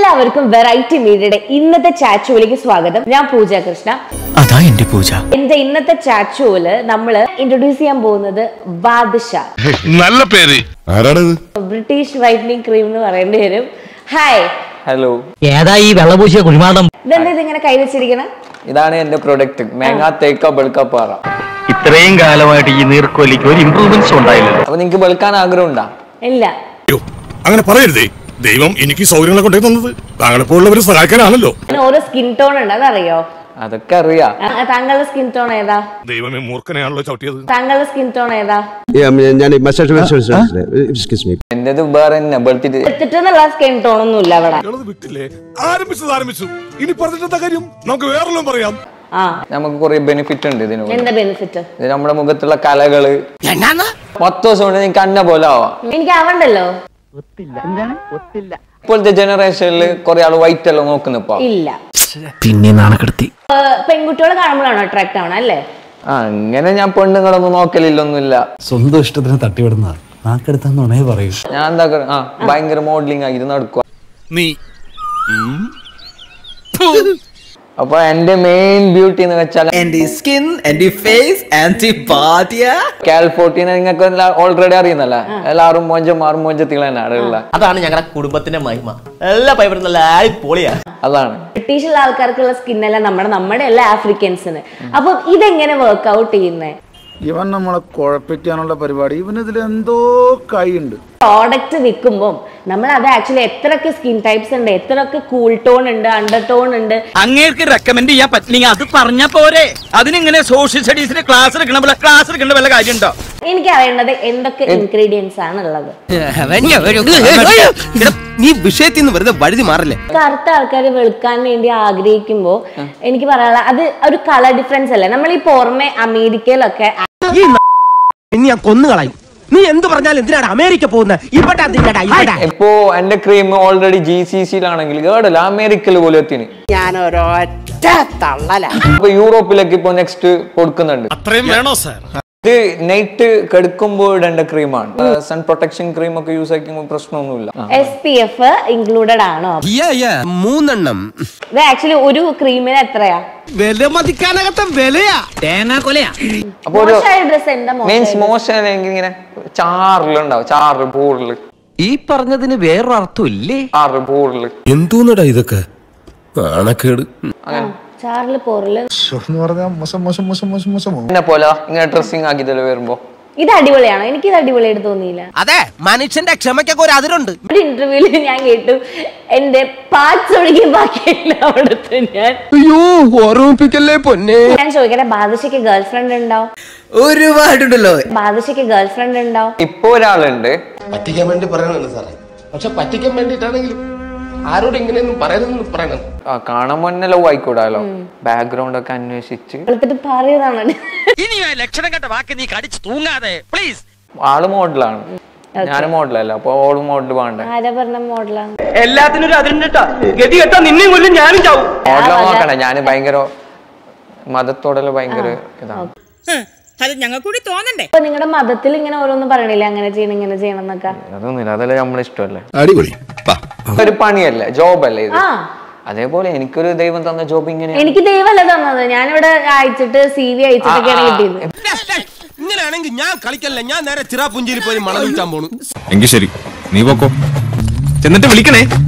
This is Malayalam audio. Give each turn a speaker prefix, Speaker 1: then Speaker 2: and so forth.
Speaker 1: എല്ലാവർക്കും വെറൈറ്റി മീഡിയയുടെ ഇന്നത്തെ ചാറ്റ് ഷോയിലേക്ക് സ്വാഗതം ഞാൻ പൂജ കൃഷ്ണ
Speaker 2: അതാ എന്റെ പൂജ
Speaker 1: എന്റെ ഇന്നത്തെ ചാറ്റ് ഷോയില് നമ്മൾ ഇൻട്രൊഡ്യൂസ് ചെയ്യാൻ പോകുന്നത് ബാദഷ
Speaker 3: നല്ല പേര്
Speaker 4: ആരാണത്
Speaker 1: ബ്രിട്ടീഷ് വൈറ്റനിങ് ക്രീം എന്ന് പറയേണ്ടി വരും ഹായ്
Speaker 5: ഹലോ
Speaker 2: ഏതാ ഈ വെള്ളപൂശിയ കുഴിമാടം
Speaker 1: ഇതെന്താ ഇതിങ്ങനെ കൈവച്ചിരിക്കണേ
Speaker 5: ഇതാണ് എന്റെ പ്രൊഡക്റ്റ് മേങ്ങ തേക്ക ബെളുക്കപ്പാറ
Speaker 2: ഇത്രയും കാലമായിട്ട് ഈ നീർക്കോലിക്ക് ഒരു ഇമ്പ്രൂവ്മെന്റ്സ് ഉണ്ടായില്ലല്ലോ
Speaker 5: അപ്പൊ നിങ്ങക്ക് ബെളുക്കാൻ ആഗ്രഹം ഉണ്ടാ
Speaker 1: ഇല്ല
Speaker 4: അയ്യോ അങ്ങനെ പറയരുതേ ദൈവം എനിക്ക് സൗകര്യങ്ങളെ കൊണ്ടേ തന്നത് താങ്കളെപ്പോലുള്ളവരെ സഹായിക്കാനാണല്ലോ
Speaker 1: അങ്ങനെ ഓരോ സ്കിൻ ടോൺ ഉണ്ട് അതറിയോ
Speaker 5: അതൊക്കെ അറിയാ
Speaker 1: ആ, താങ്കളുടെ സ്കിൻ ടോൺ ഏതാ
Speaker 4: ദൈവമേ മൂർഖനെയാണല്ലോ ചവിട്ടിയത്
Speaker 1: താങ്കളുടെ സ്കിൻ ടോൺ ഏതാ
Speaker 6: ഞാൻ മസാജ് എക്സ്ക്യൂസ് മീ
Speaker 5: എന്റേത് വേറെ തന്നെ ബെളുത്തിട്ട്
Speaker 1: എടുത്തിട്ടെന്നുള്ള സ്കിൻ ടോൺ ഒന്നും ഇല്ല അവിടെ
Speaker 4: നിങ്ങളത് വിട്ടില്ലേ ആരംഭിച്ചത് ആരംഭിച്ചു ഇനി പറഞ്ഞിട്ടെന്താ കാര്യം നമുക്ക് വേറെല്ലാം പറയാം
Speaker 1: ആ
Speaker 5: നമുക്ക് കുറെ ബെനിഫിറ്റ് ഉണ്ട് ഇതിന്
Speaker 1: എന്താ ബെനിഫിറ്റ്
Speaker 5: ഇത് നമ്മുടെ മുഖത്തുള്ള കലകള് പത്ത് ദിവസം കൊണ്ട് നിനക്ക് അന്ന പോലെ ആവാം
Speaker 1: എനിക്ക് ആവണ്ടല്ലോ
Speaker 5: ഇപ്പോഴത്തെ ജനറേഷനിൽ കുറെ ആള് വൈറ്റ് എല്ലാം നോക്കുന്നു ഇപ്പൊ
Speaker 1: ഇല്ല
Speaker 2: പിന്നെ നാണക്കെടുത്തി
Speaker 1: ഏഹ് പെൺകുട്ടികളെ കാണുമ്പോഴാണോ അട്രാക്ട് ആവണം അല്ലേ
Speaker 5: ആ അങ്ങനെ ഞാൻ പെണ്ണുങ്ങളൊന്നും നോക്കലില്ലൊന്നുമില്ല
Speaker 7: സ്വന്തം ഇഷ്ടത്തിന് തട്ടിവിടുന്ന നാക്കെടുത്താന്നുണേ പറയൂ
Speaker 5: ഞാൻ എന്താ കര- ആ ഭയങ്കര മോഡലിംഗ് ആയി ഇത് നടക്കുക
Speaker 4: നീ
Speaker 5: അപ്പൊ എന്റെ മെയിൻ ബ്യൂട്ടി എന്ന് വെച്ചാൽ
Speaker 8: anti skin, anti face, anti body.
Speaker 5: കാൽഫോർട്ടീനെ നിങ്ങൾക്ക് ഓൾറെഡി അറിയുന്നല്ല എല്ലാവരും മൊഞ്ചമാറും മൊഞ്ചത്തികളെ തന്നെയാണ് ഉള്ള
Speaker 8: അതാണ് ഞങ്ങളുടെ കുടുംബത്തിന്റെ മഹിമ എല്ലാ പൈപ്പറും നല്ല അടിപൊളിയാ
Speaker 5: അതാണ്
Speaker 1: ബ്രിട്ടീഷുള്ള ആൾക്കാർക്കുള്ള സ്കിന്നല്ല നമ്മുടെ നമ്മുടെ എല്ലാ ആഫ്രിക്കൻസിന് അപ്പം ഇതെങ്ങനെ വർക്ക്ഔട്ട് ചെയ്യുന്നേ
Speaker 9: ഇവൻ നമ്മളെ കുഴപ്പിക്കാനുള്ള പരിപാടി ഇവനിതിൽ എന്തോ കൈയുണ്ട്
Speaker 1: പ്രോഡക്റ്റ് വിൽക്കുമ്പോൾ നമ്മൾ അത് ആക്ച്വലി എത്രയൊക്കെ സ്കിൻ ടൈപ്സ് ഉണ്ട് എത്രയൊക്കെ കൂൾ ടോൺ ഉണ്ട് അണ്ടർ ടോൺ ഉണ്ട്
Speaker 2: അങ്ങേർക്ക് റെക്കമെൻഡ് ചെയ്യാൻ പറ്റില്ലെങ്കിൽ അത് പറഞ്ഞാ പോരെ അതിനിങ്ങനെ സോഷ്യൽ സ്റ്റഡീസിന് ക്ലാസ് എടുക്കണ പോലെ ക്ലാസ് എടുക്കേണ്ട വല്ല കാര്യമുണ്ടോ
Speaker 1: എനിക്ക് അറിയേണ്ടത് എന്തൊക്കെ ഇൻഗ്രീഡിയൻസ് ആണ് ഉള്ളത്
Speaker 8: നീ വിഷയത്തിൽ നിന്ന് വെറുതെ വഴുതി മാറില്ലേ
Speaker 1: കറുത്ത ആൾക്കാർ വെളുക്കാൻ വേണ്ടി ആഗ്രഹിക്കുമ്പോൾ എനിക്ക് പറയാനുള്ള അത് ഒരു കളർ ഡിഫറൻസ് അല്ലേ നമ്മൾ ഈ പുറമെ അമേരിക്കയിലൊക്കെ
Speaker 8: നീ ഞാൻ കൊന്നു കളയും നീ എന്ത് പറഞ്ഞാലും എന്തിനാണ് അമേരിക്ക പോകുന്നത് ഇവിടെ എന്തിനാടാ ഇവിടെ
Speaker 5: ഇപ്പോ എന്റെ ക്രീം ഓൾറെഡി ജി സി സിയിലാണെങ്കിൽ കേടല്ല അമേരിക്കയിൽ പോലും എത്തിന് ഇപ്പൊ യൂറോപ്പിലേക്ക് ഇപ്പൊ നെക്സ്റ്റ് കൊടുക്കുന്നുണ്ട്
Speaker 4: അത്രയും വേണോ സാർ
Speaker 5: ഇത് നൈറ്റ് കെടുക്കുമ്പോൾ ഇടേണ്ട ക്രീമാണ് സൺ പ്രൊട്ടക്ഷൻ ക്രീം ഒക്കെ യൂസ് ആക്കുമ്പോൾ പ്രശ്നമൊന്നുമില്ല
Speaker 1: എസ് പി എഫ് ഇൻക്ലൂഡഡ് ആണോ
Speaker 8: മൂന്നെണ്ണം
Speaker 1: ഇത് ആക്ച്വലി ഒരു ക്രീമിന് എത്രയാ
Speaker 8: വില മതിക്കാനകത്ത വിലയാ
Speaker 2: തേങ്ങാ കൊലയാ
Speaker 5: അപ്പൊ ഒരു
Speaker 1: മോശമായ ഡ്രസ് എന്താ
Speaker 5: മീൻസ്
Speaker 1: മോശം
Speaker 5: മോശം അല്ലെങ്കിൽ ഇങ്ങനെ ചാറിലുണ്ടാവും ചാറ് പൂറില്
Speaker 8: ഈ പറഞ്ഞതിന് വേറൊരു അർത്ഥം ഇല്ലേ
Speaker 5: ചാറ് പൂറില്
Speaker 4: എന്തോന്നടാ ഇതൊക്കെ നാണക്കേട്
Speaker 5: അങ്ങനെ
Speaker 1: ചാറില് പോറില്
Speaker 9: എന്ന് പറഞ്ഞാൽ മോശം മോശം മോശം മോശം മോശമോ
Speaker 5: എന്നെ പോലെ ഇങ്ങനെ ഡ്രസ്സിങ് ആക്കിയതല്ലോ വരുമ്പോ
Speaker 1: ഇത് അടിപൊളിയാണോ എനിക്ക് ഇത് അടിപൊളിയായിട്ട് തോന്നിയില്ല
Speaker 8: അതെ മനുഷ്യന്റെ ക്ഷമയ്ക്കൊക്കെ ഒരു അതിരുണ്ട്
Speaker 1: ഒരു ഇന്റർവ്യൂല് ഞാൻ കേട്ടു എന്റെ പാർട്സ് ഒഴികെ ബാക്കിയില്ല അവിടുത്തെ ഞാൻ
Speaker 8: അയ്യോ ഓർമ്മിപ്പിക്കല്ലേ പൊന്നെ
Speaker 1: ഞാൻ ചോദിക്കട്ടെ ബാദുഷയ്ക്ക് ഗേൾ ഫ്രണ്ട് ഉണ്ടോ
Speaker 8: ഒരുപാടുണ്ടല്ലോ
Speaker 1: ബാദുഷയ്ക്ക് ഗേൾ ഫ്രണ്ട് ഉണ്ടോ
Speaker 5: ഇപ്പൊ ഒരാളുണ്ട്
Speaker 10: പറ്റിക്കാൻ വേണ്ടി പറയണതാണ് സാറേ പക്ഷെ പറ്റിക്കാൻ വേണ്ടിയിട്ടാണെങ്കിലും ആരോട് ഇങ്ങനെയൊന്നും പറയരുതെന്ന് പറയണം
Speaker 5: ആ, കാണാൻ മുന്നേ ലവ് ആയിക്കൂടാലോ ബാക്ക്ഗ്രൗണ്ട് ഒക്കെ അന്വേഷിച്ച്
Speaker 1: വെളുത്തിട്ട് പറയുന്നതാണ്
Speaker 2: ഇനി ആ ലക്ഷണം കണ്ട വാക്ക് നീ കടിച്ചു തൂങ്ങാതെ പ്ലീസ്
Speaker 5: ആള് മോഡലാണ് ഞാൻ മോഡലല്ല അപ്പൊ ഓള് മോഡൽ വേണ്ടേ
Speaker 1: ആരാ പറഞ്ഞ മോഡലാണ്
Speaker 2: എല്ലാത്തിനും ഒരു അതിരുണ്ടാ ഗതി കെട്ടാ നിന്നെയും കൊല്ലും ഞാനും ചാവും
Speaker 5: മോഡൽ നോക്കണേ ഞാൻ ഭയങ്കര മതത്തോടെല്ലാം ഭയങ്കര ഇതാണ്
Speaker 11: അത് ഞങ്ങൾ കൂടി തോന്നണ്ടേ
Speaker 1: അപ്പൊ നിങ്ങളുടെ മതത്തിൽ ഇങ്ങനെ ഓരോന്നും പറയണില്ലേ അങ്ങനെ ചെയ്യണം ഇങ്ങനെ ചെയ്യണം എന്നൊക്കെ
Speaker 5: അതൊന്നുമില്ല അതല്ലേ നമ്മളെ ഇഷ്ടമല്ലേ
Speaker 4: അടിപൊളി
Speaker 5: ഒരു പണിയല്ലേ ജോബല്ലേ ഇത്
Speaker 1: ആ
Speaker 5: അതേപോലെ എനിക്കൊരു ദൈവം തന്ന ജോബ് ഇങ്ങനെ
Speaker 1: എനിക്ക് ദൈവമല്ല തന്നത് ഞാനിവിടെ അയച്ചിട്ട് സി വി അയച്ചിട്ടൊക്കെയാണ് കിട്ടിയത്
Speaker 8: ഇങ്ങനെയാണെങ്കിൽ ഞാൻ കളിക്കല്ല ഞാൻ നേരെ ചിറാപുഞ്ചിയിൽ പോയി മണം വിൽക്കാൻ പോണു
Speaker 3: എങ്കിൽ ശരി നീ പോക്കോ ചെന്നിട്ട് വിളിക്കണേ